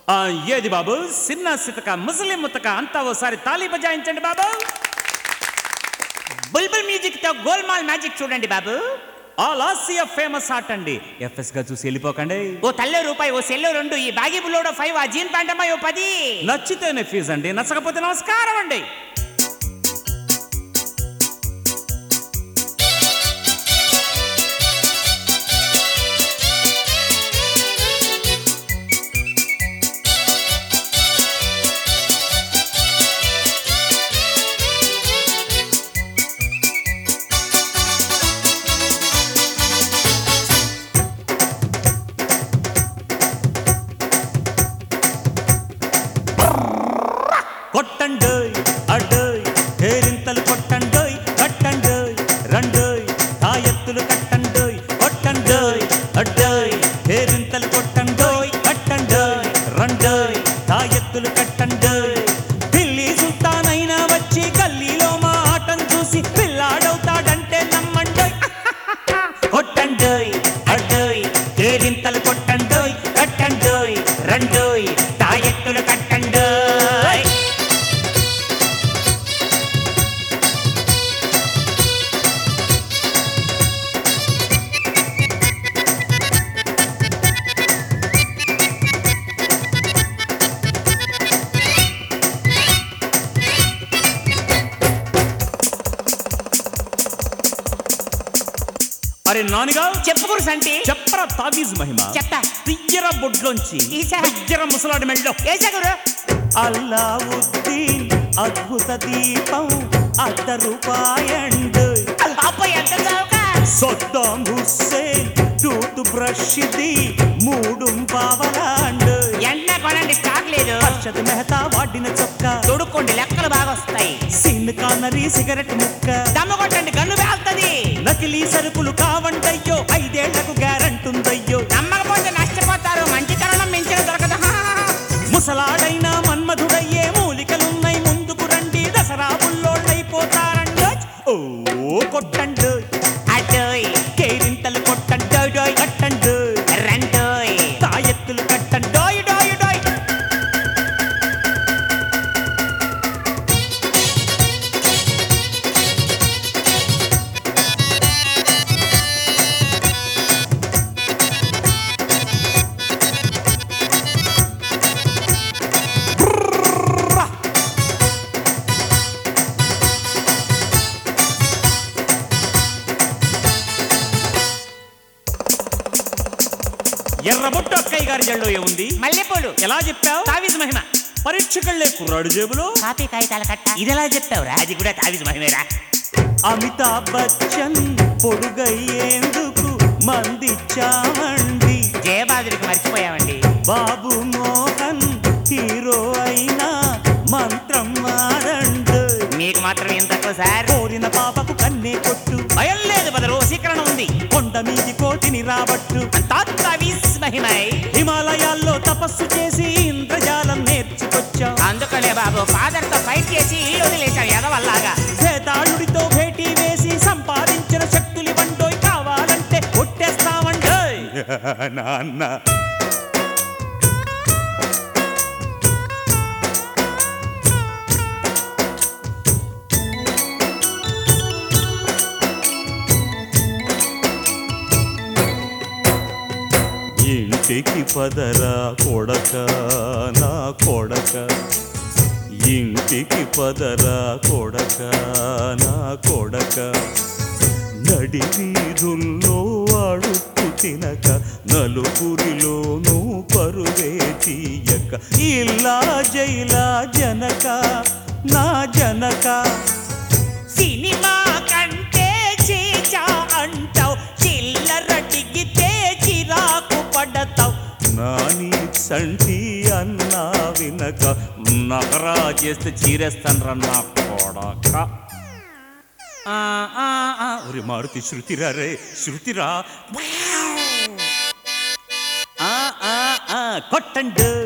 ఆ, ఏది బాబు సిన్న సితక ముసలిం ముతక అంతా ఓసారి తాళి బజాయించండి బాబు బుల్బుల్ మ్యూజిక్ తో గోల్మాల్ మ్యాజిక్ చూడండి బాబు ఆల్ ఆసియా ఫేమస్ ఆర్ట్ అండి ఎఫ్ఎస్ గా చూసి వెళ్ళిపోకండి ఓ తల్లో రూపాయి ఓ సెల్లో రెండు ఈ బాగి బుల్లోడో ఫైవ్ ఆ జీన్ ప్యాంట్ అమ్మాయి ఓ పది నచ్చితేనే ఫీజు అండి నచ్చకపోతే నమస్కారం అండి కొట్టండోయ్ అడ్డోయ్ హేరింతలు కొట్టండోయ్ కట్టండోయ్ రండోయ్ తాయెత్తులు కట్టండోయ్ కొట్టండోయ్ అడ్డోయ్ హేరింతలు కొట్టండోయ్ కట్టండోయ్ రండోయ్ తాయెత్తులు కట్టండోయ్ పిల్లి సుల్తానైనా వచ్చి గల్లీలో మా ఆటం చూసి పిల్లాడవుతాడంటే నమ్మండోయ్ కొట్టండోయ్ అడ్డోయ్ కేరింతలు కొట్టండోయ్ కట్టండోయ్ రండోయ్ తాయెత్తులు కట్టండోయ్ అరే నానిగా చెప్పుకురు సంటి చెప్పరా తావీజ్ మహిమ చెప్తా తియ్యర బొడ్లోంచి ఈసా. తియ్యర ముసలాడి మెళ్ళో ఏసా గురు అల్లావుద్దీన్ అద్భుత దీపం అర్ధ రూపాయండు అబ్బాయి ఎంత చౌక సొద్దాం హుస్సేన్ టూత్ బ్రష్ ది మూడు పావలాండు ఎండ కొనండి స్టాక్ లేదు హర్షద్ మెహతా వాడిన చొక్క తొడుక్కోండి లెక్కలు బాగా వస్తాయి సిన్ కానరీ సిగరెట్ ముక్క దమ్ము కొట్టండి గన్ను పేల్తది నకిలీ సరుకులు కావండయ్యో ఐదేళ్లకు గ్యారంటుందయ్యో నమ్మకపోతే నష్టపోతారు మంచి తరుణం మించిన దొరకదు హా, హా, హా. ముసలాడైన మన్మధుడయ్యే మూలికలున్నాయి ముందుకు రండి దసరా బుల్లోళ్ళైపోతారండి ఓ కొట్టండు అటోయ్ కేరింతలు కొట్టండు డోయ్ కట్టండు రెండోయ్ తాయెత్తులు కట్టండు డోయ్ డోయ్ డోయ్ ఎర్రబొట్టు అక్కయ్య గారి జల్లో ఏముంది మల్లెపూలు ఎలా చెప్పావు తావిజ్ మహిమ పరీక్షకెళ్ళే కుర్రాడు జేబులో కాపీ కాగితాల కట్ట ఇది ఎలా చెప్తావురా అది కూడా తావిజ్ మహిమేరా అమితాబ్ బచ్చన్ పొడుగయ్యేందుకు మందిచ్చామండి జయబాదుడికి మర్చిపోయామండి బాబు మోహన్ హీరో అయినా మంత్రం మారండు మీకు మాత్రం ఏం తక్కువ సార్ కోరిన పాపకు కన్నే కొట్టు భయం లేదు బదులు వశీకరణ ఉంది కొండ మీది కోటిని రాబట్టు అంతా తావిజ్ మహిమై హిమాలయాల్లో తపస్సు చేసి ఇంద్రజాలం నేర్చుకొచ్చాం అందుకనే బాబు ఫాదర్ తో ఫైట్ చేసి ఇల్లు వదిలేశాడు ఎదవల్లాగా భేతాళుడితో భేటీ వేసి సంపాదించిన శక్తులు వండోయ్ కావాలంటే కొట్టేస్తామండోయ్ నాన్న ఇంటికి పదరా కొడక నా కొడక ఇంటికి పదరా కొడక నా కొడక నడి వీధుల్లో అడుక్కు తినక నలుగురిలోనూ పరువే తీయక ఇలా జైలా జనక నా జనక సినిమా కంటే చీచా అంటావు చిల్లర టిగితే చిరాకు పడతావు నాని సంటి అన్నా వినక నగరా చేస్తే చీరేస్తాను నా కొడక ఆ, ఆ, ఆ. ఒరి మారుతి శృతిరా రే శృతిరా ఆ, ఆ, ఆ. కొట్టండు